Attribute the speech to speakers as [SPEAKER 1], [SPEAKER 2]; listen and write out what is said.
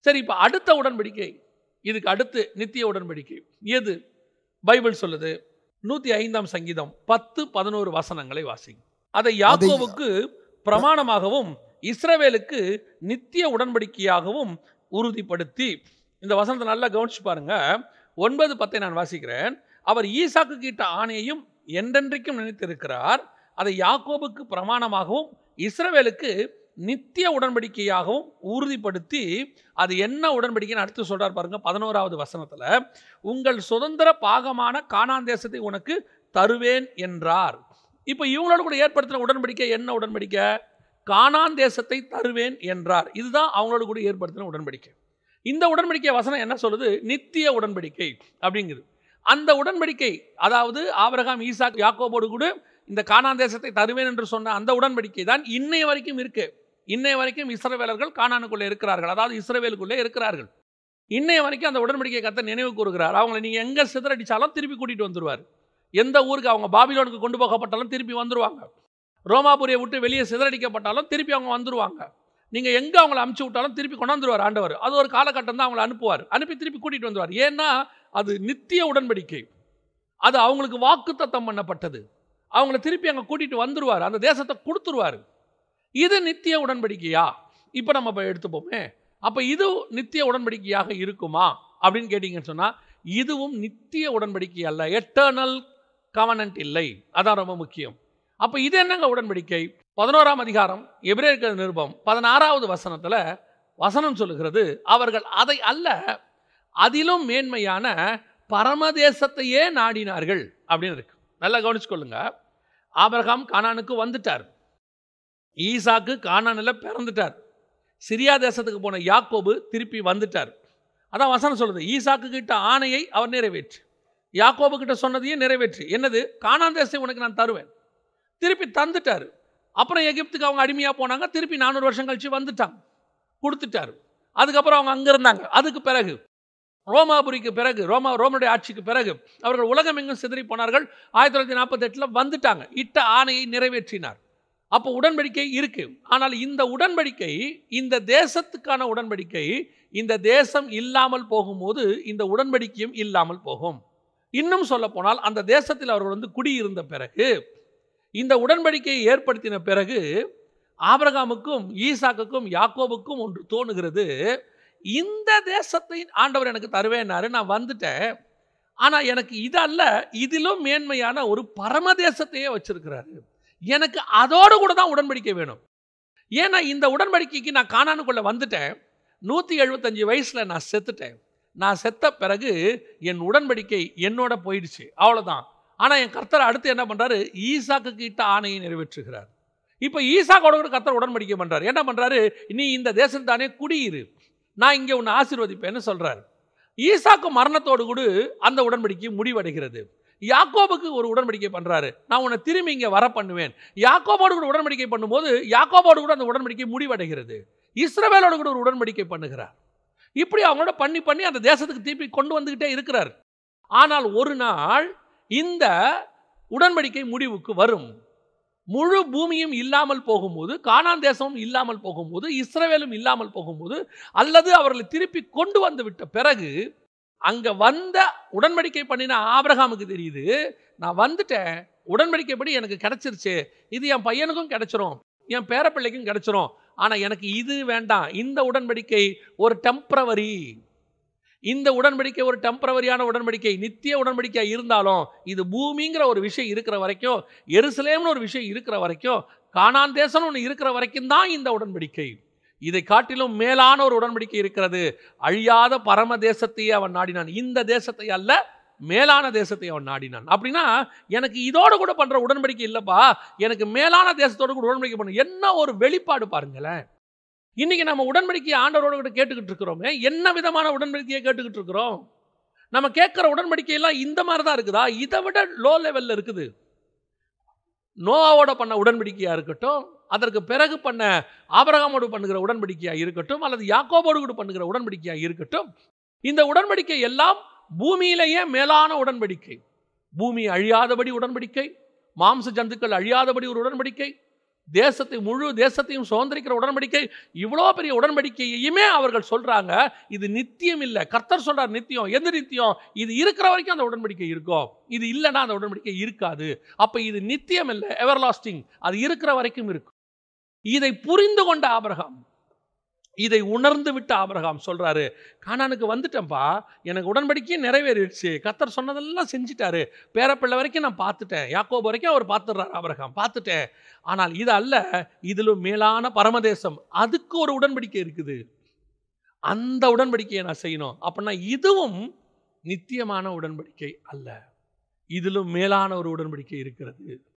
[SPEAKER 1] சரி இப்போ அடுத்த உடன்படிக்கை இதுக்கு அடுத்து நித்திய உடன்படிக்கை எது பைபிள் சொல்லுது நூற்றி ஐந்தாம் சங்கீதம் பத்து பதினோரு வசனங்களை வாசிங்க அதை யாக்கோவுக்கு பிரமாணமாகவும் இஸ்ரவேலுக்கு நித்திய உடன்படிக்கையாகவும் உறுதிப்படுத்தி இந்த வசனத்தை நல்லா கவனிச்சு பாருங்க ஒன்பது பத்தை நான் வாசிக்கிறேன் அவர் ஈசாக்கு கிட்ட ஆணையையும் என்றென்றைக்கும் நினைத்திருக்கிறார் அதை யாக்கோபுக்கு பிரமாணமாகவும் இஸ்ரவேலுக்கு நித்திய உடன்படிக்கையாகவும் உறுதிப்படுத்தி அது என்ன உடன்படிக்கைன்னு அடுத்து சொல்றார் பாருங்க பதினோராவது வசனத்துல உங்கள் சுதந்திர பாகமான கானான் தேசத்தை உனக்கு தருவேன் என்றார் இப்போ இவங்களோட கூட ஏற்படுத்தின உடன்படிக்கை என்ன உடன்படிக்கை கானான் தேசத்தை தருவேன் என்றார் இதுதான் அவங்களோட கூட ஏற்படுத்தின உடன்படிக்கை இந்த உடன்படிக்கை வசனம் என்ன சொல்லுது நித்திய உடன்படிக்கை அப்படிங்குது அந்த உடன்படிக்கை அதாவது ஆபிரகாம் ஈசாக் யாக்கோபோடு கூட இந்த கானான் தேசத்தை தருவேன் என்று சொன்ன அந்த உடன்படிக்கை தான் இன்னைய வரைக்கும் இருக்கு இன்னைய வரைக்கும் இஸ்ரவேலர்கள் கானானுக்குள்ளே இருக்கிறார்கள் அதாவது இஸ்ரவேலுக்குள்ளே இருக்கிறார்கள் இன்னைய வரைக்கும் அந்த உடன்படிக்கை கத்த நினைவு கூறுகிறார் அவங்களை நீங்கள் எங்கே சிதறடிச்சாலும் திருப்பி கூட்டிகிட்டு வந்துருவார் எந்த ஊருக்கு அவங்க பாபிலோனுக்கு கொண்டு போகப்பட்டாலும் திருப்பி வந்துருவாங்க ரோமாபுரியை விட்டு வெளியே சிதறடிக்கப்பட்டாலும் திருப்பி அவங்க வந்துருவாங்க நீங்கள் எங்கே அவங்கள அமுச்சு விட்டாலும் திருப்பி கொண்டாந்துருவார் ஆண்டவர் அது ஒரு காலகட்டம் தான் அவங்கள அனுப்புவார் அனுப்பி திருப்பி கூட்டிகிட்டு வந்துருவார் ஏன்னா அது நித்திய உடன்படிக்கை அது அவங்களுக்கு வாக்குத்தத்தம் பண்ணப்பட்டது அவங்கள திருப்பி அங்கே கூட்டிகிட்டு வந்துருவார் அந்த தேசத்தை கொடுத்துருவார் இது நித்திய உடன்படிக்கையா இப்போ நம்ம இப்போ எடுத்துப்போமே அப்போ இது நித்திய உடன்படிக்கையாக இருக்குமா அப்படின்னு கேட்டிங்கன்னு சொன்னால் இதுவும் நித்திய உடன்படிக்கை அல்ல எட்டர்னல் கவனன்ட் இல்லை அதான் ரொம்ப முக்கியம் அப்போ இது என்னங்க உடன்படிக்கை பதினோராம் அதிகாரம் எபிரேக்க நிருபம் பதினாறாவது வசனத்தில் வசனம் சொல்லுகிறது அவர்கள் அதை அல்ல அதிலும் மேன்மையான பரமதேசத்தையே நாடினார்கள் அப்படின்னு இருக்கு நல்லா கவனிச்சுக்கொள்ளுங்க ஆபிரகாம் கானானுக்கு வந்துட்டார் ஈசாக்கு கானானில் பிறந்துட்டார் சிரியா தேசத்துக்கு போன யாக்கோபு திருப்பி வந்துட்டார் அதான் வசனம் சொல்லுது ஈசாக்கு கிட்ட ஆணையை அவர் நிறைவேற்று யாக்கோபு கிட்ட சொன்னதையும் நிறைவேற்று என்னது கானான் தேசத்தை உனக்கு நான் தருவேன் திருப்பி தந்துட்டார் அப்புறம் எகிப்துக்கு அவங்க அடிமையாக போனாங்க திருப்பி நானூறு வருஷம் கழிச்சு வந்துட்டாங்க கொடுத்துட்டார் அதுக்கப்புறம் அவங்க அங்கே இருந்தாங்க அதுக்கு பிறகு ரோமாபுரிக்கு பிறகு ரோமா ரோமனுடைய ஆட்சிக்கு பிறகு அவர்கள் உலகம் எங்கும் சிதறி போனார்கள் ஆயிரத்தி தொள்ளாயிரத்தி நாற்பத்தெட்டில் வந்துட்டாங்க இட்ட ஆணையை நிறைவேற்றினார் அப்போ உடன்படிக்கை இருக்கு ஆனால் இந்த உடன்படிக்கை இந்த தேசத்துக்கான உடன்படிக்கை இந்த தேசம் இல்லாமல் போகும்போது இந்த உடன்படிக்கையும் இல்லாமல் போகும் இன்னும் சொல்ல போனால் அந்த தேசத்தில் அவர்கள் வந்து குடியிருந்த பிறகு இந்த உடன்படிக்கையை ஏற்படுத்தின பிறகு ஆபிரகாமுக்கும் ஈசாக்குக்கும் யாக்கோபுக்கும் ஒன்று தோணுகிறது இந்த தேசத்தை ஆண்டவர் எனக்கு தருவேன்னாரு நான் வந்துட்டேன் ஆனால் எனக்கு இதல்ல இதிலும் மேன்மையான ஒரு பரமதேசத்தையே வச்சிருக்கிறாரு எனக்கு அதோடு கூட தான் உடன்படிக்கை வேணும் ஏன்னா இந்த உடன்படிக்கைக்கு நான் காணானுக்குள்ளே வந்துட்டேன் நூற்றி எழுபத்தஞ்சு வயசில் நான் செத்துட்டேன் நான் செத்த பிறகு என் உடன்படிக்கை என்னோட போயிடுச்சு அவ்வளோதான் ஆனால் என் கர்த்தர் அடுத்து என்ன பண்ணுறாரு ஈசாக்கு கிட்ட ஆணையை நிறைவேற்றுகிறார் இப்போ ஈசாக்கோட கூட கர்த்தர் உடன்படிக்கை பண்ணுறாரு என்ன பண்ணுறாரு நீ இந்த தேசம் தானே குடியிரு நான் இங்கே உன்னை ஆசீர்வதிப்பேன்னு சொல்கிறார் ஈசாக்கு மரணத்தோடு கூட அந்த உடன்படிக்கை முடிவடைகிறது யாக்கோபுக்கு ஒரு உடன்படிக்கை பண்ணுறாரு நான் உன்னை திரும்பி இங்கே வர பண்ணுவேன் யாக்கோபோடு கூட உடன்படிக்கை பண்ணும்போது யாக்கோபோடு கூட அந்த உடன்படிக்கை முடிவடைகிறது இஸ்ரவேலோடு கூட ஒரு உடன்படிக்கை பண்ணுகிறார் இப்படி அவங்களோட பண்ணி பண்ணி அந்த தேசத்துக்கு திருப்பி கொண்டு வந்துக்கிட்டே இருக்கிறார் ஆனால் ஒரு நாள் இந்த உடன்படிக்கை முடிவுக்கு வரும் முழு பூமியும் இல்லாமல் போகும்போது கானான் தேசமும் இல்லாமல் போகும்போது இஸ்ரவேலும் இல்லாமல் போகும்போது அல்லது அவர்களை திருப்பி கொண்டு வந்து விட்ட பிறகு அங்க வந்த உடன்படிக்கை பண்ணின ஆபிரகாமுக்கு தெரியுது நான் வந்துட்டேன் உடன்படிக்கைப்படி எனக்கு கிடைச்சிருச்சு இது என் பையனுக்கும் கிடைச்சிரும் என் பேரப்பிள்ளைக்கும் கிடைச்சிரும் ஆனா எனக்கு இது வேண்டாம் இந்த உடன்படிக்கை ஒரு டெம்பரவரி இந்த உடன்படிக்கை ஒரு டெம்பரவரியான உடன்படிக்கை நித்திய உடன்படிக்கை இருந்தாலும் இது பூமிங்கிற ஒரு விஷயம் இருக்கிற வரைக்கும் எருசலேம்னு ஒரு விஷயம் இருக்கிற வரைக்கும் கானான் தேசம்னு ஒன்று இருக்கிற வரைக்கும் தான் இந்த உடன்படிக்கை இதை காட்டிலும் மேலான ஒரு உடன்படிக்கை இருக்கிறது அழியாத பரம தேசத்தையே அவன் நாடினான் இந்த தேசத்தை அல்ல மேலான தேசத்தை அவன் நாடினான் அப்படின்னா எனக்கு இதோடு கூட பண்ற உடன்படிக்கை இல்லப்பா எனக்கு மேலான தேசத்தோடு கூட உடன்படிக்கை பண்ண என்ன ஒரு வெளிப்பாடு பாருங்களேன் இன்னைக்கு நம்ம உடன்படிக்கையை ஆண்டவரோட கூட கேட்டுக்கிட்டு இருக்கிறோமே என்ன விதமான உடன்படிக்கையை கேட்டுக்கிட்டு இருக்கிறோம் நம்ம கேட்குற உடன்படிக்கையெல்லாம் இந்த மாதிரி தான் இருக்குதா இதை விட லோ லெவலில் இருக்குது நோவாவோட பண்ண உடன்படிக்கையாக இருக்கட்டும் அதற்கு பிறகு பண்ண ஆபரகாமோடு பண்ணுகிற உடன்படிக்கையாக இருக்கட்டும் அல்லது யாக்கோபோடு கூட பண்ணுகிற உடன்படிக்கையாக இருக்கட்டும் இந்த உடன்படிக்கை எல்லாம் பூமியிலேயே மேலான உடன்படிக்கை பூமி அழியாதபடி உடன்படிக்கை மாம்ச ஜந்துக்கள் அழியாதபடி ஒரு உடன்படிக்கை தேசத்தை முழு தேசத்தையும் சுதந்திரிக்கிற உடன்படிக்கை இவ்வளோ பெரிய உடன்படிக்கையுமே அவர்கள் சொல்றாங்க இது நித்தியம் இல்லை கர்த்தர் சொல்றார் நித்தியம் எது நித்தியம் இது இருக்கிற வரைக்கும் அந்த உடன்படிக்கை இருக்கும் இது இல்லைன்னா அந்த உடன்படிக்கை இருக்காது அப்ப இது நித்தியம் இல்லை எவர்லாஸ்டிங் அது இருக்கிற வரைக்கும் இருக்கும் இதை புரிந்து கொண்ட ஆபிரகாம் இதை உணர்ந்து விட்ட ஆபிரகாம் சொல்றாரு கானானுக்கு வந்துட்டேன்ப்பா எனக்கு உடன்படிக்கையும் நிறைவேறிடுச்சு கத்தர் சொன்னதெல்லாம் செஞ்சிட்டாரு பேரப்பிள்ளை வரைக்கும் நான் பார்த்துட்டேன் யாக்கோபு வரைக்கும் அவர் பார்த்துடுறாரு ஆபிரகாம் பார்த்துட்டேன் ஆனால் இது அல்ல இதிலும் மேலான பரமதேசம் அதுக்கு ஒரு உடன்படிக்கை இருக்குது அந்த உடன்படிக்கையை நான் செய்யணும் அப்படின்னா இதுவும் நித்தியமான உடன்படிக்கை அல்ல இதிலும் மேலான ஒரு உடன்படிக்கை இருக்கிறது